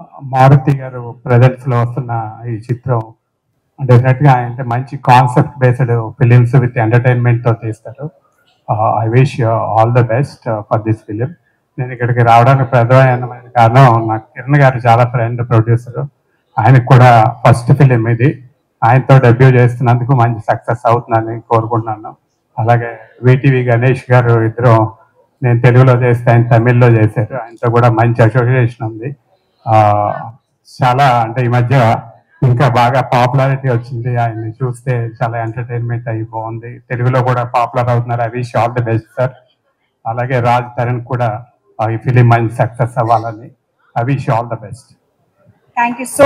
మారుతి గారు presents లో వస్తున్న ఈ చిత్రం డెఫినెట్ గా అంటే మంచి concept based films with entertainment తో తీస్తారు I wish all the best for this film నేను ఇక్కడికి రావడానికి ప్రధానమైన కారణం నాకు కిరణ్ గారు చాలా ఫ్రెండ్ ప్రొడ్యూసర్ ఆయనకు కూడా ఫస్ట్ ఫిలిం ఇది ఆయనతో డెబ్యూ చేస్తున్నందుకు మంచి సక్సెస్ అవుతుందని కోరుకుంటున్నాను అలాగే విటివి గణేష్ గారు ఇద్దరు నేను తెలుగులో చేస్తే ఆయన తమిళ్లో చేశారు ఆయనతో కూడా మంచి అసోసియేషన్ ఉంది ఆ, చాలా అంటే ఈ మధ్య ఇంకా బాగా పాపులారిటీ వచ్చింది ఆయన్ని చూస్తే చాలా ఎంటర్టైన్మెంట్ అయి బాగుంది తెలుగులో కూడా పాపులర్ అవుతున్నారు I wish all the best sir అలాగే రాజ్ తరుణ్ కూడా ఆ, ఈ ఫిలిం మంచి సక్సెస్ అవ్వాలని I wish all the best thank you so